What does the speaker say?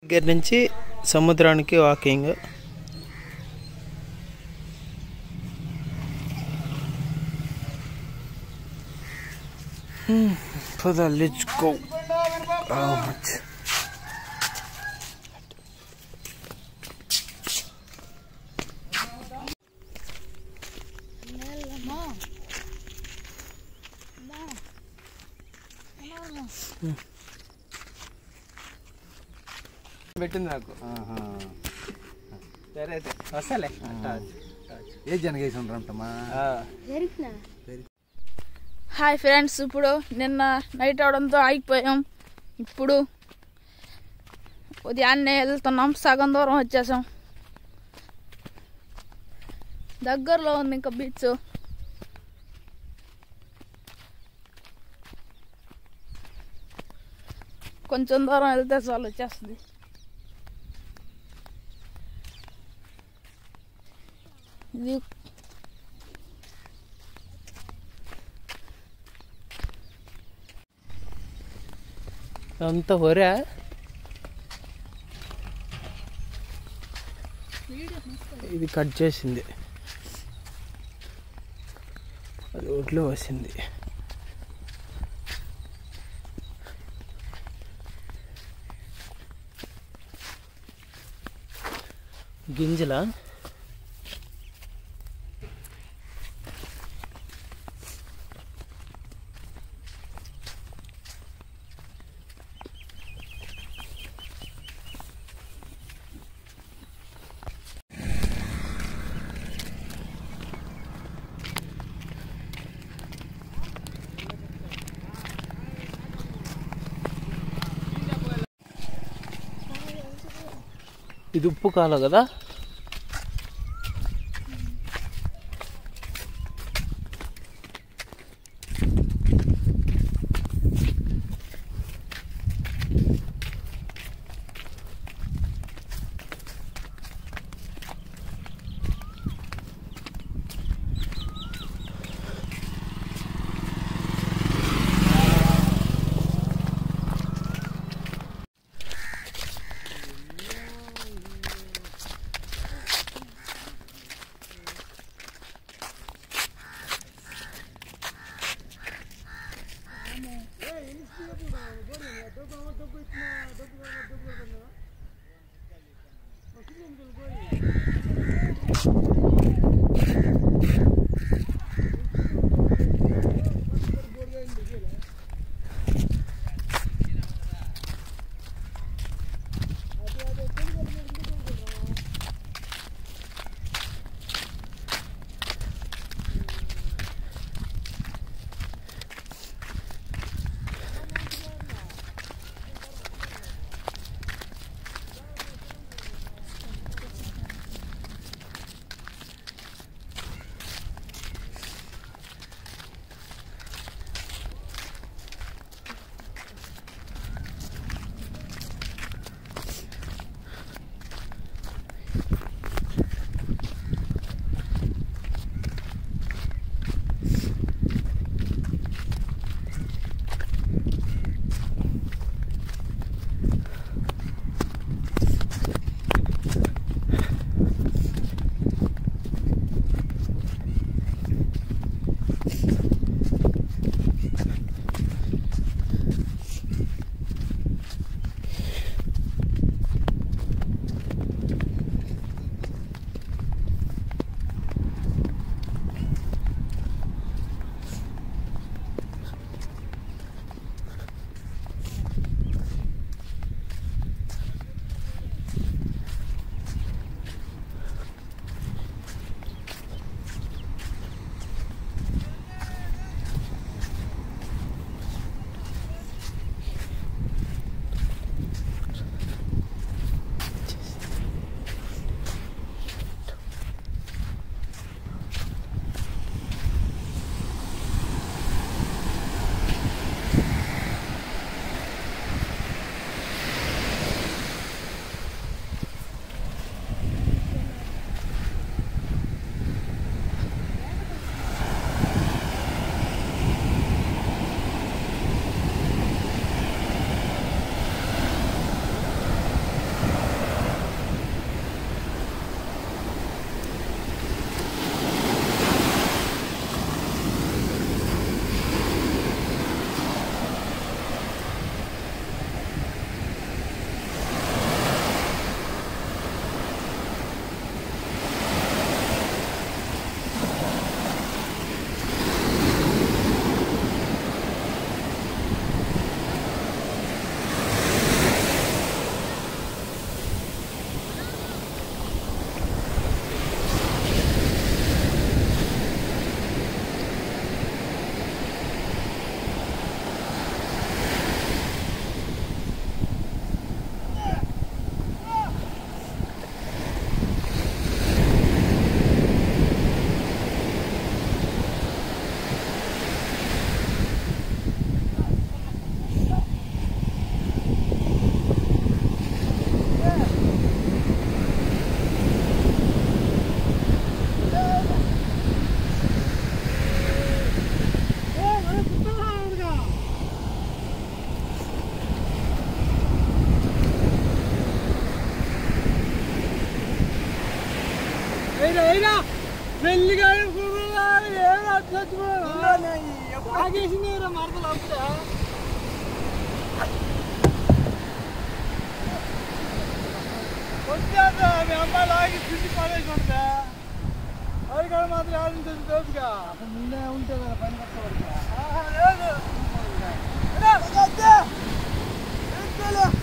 దగ్గర నుంచి సముద్రానికి వాకింగ్ పద లెట్స్ గో మచ్ పెట్టింది నాకు సరే అయితే వస్తాలే ఏ జనగేసి ఉంటామా హాయ్ ఫ్రెండ్స్ ఇప్పుడు నిన్న నైట్ అవడంతో ఆగిపోయాం ఇప్పుడు ఉదయాన్నే వెళ్తున్నాం సగం దూరం వచ్చేసాం దగ్గరలో ఉంది ఇంకా బీచ్ కొంచెం దూరం వెళ్తే చాలు వచ్చేస్తుంది ఇది అంతా వరా ఇది కట్ చేసింది అది ఒట్లో వచ్చింది గింజల ఇది ఉప్పు కాల కదా పెళ్లిగా ఏమో ఆగేసింది మరదలు అప్పుడే వచ్చేద్దా మీ అమ్మాయి లాగి తిండి పడేసి ఉంటుందా అది కూడా మాత్రం ఆలోచించదు తోపుగా ముందే ఉంటే కదా పని కట్టవరకు లేదు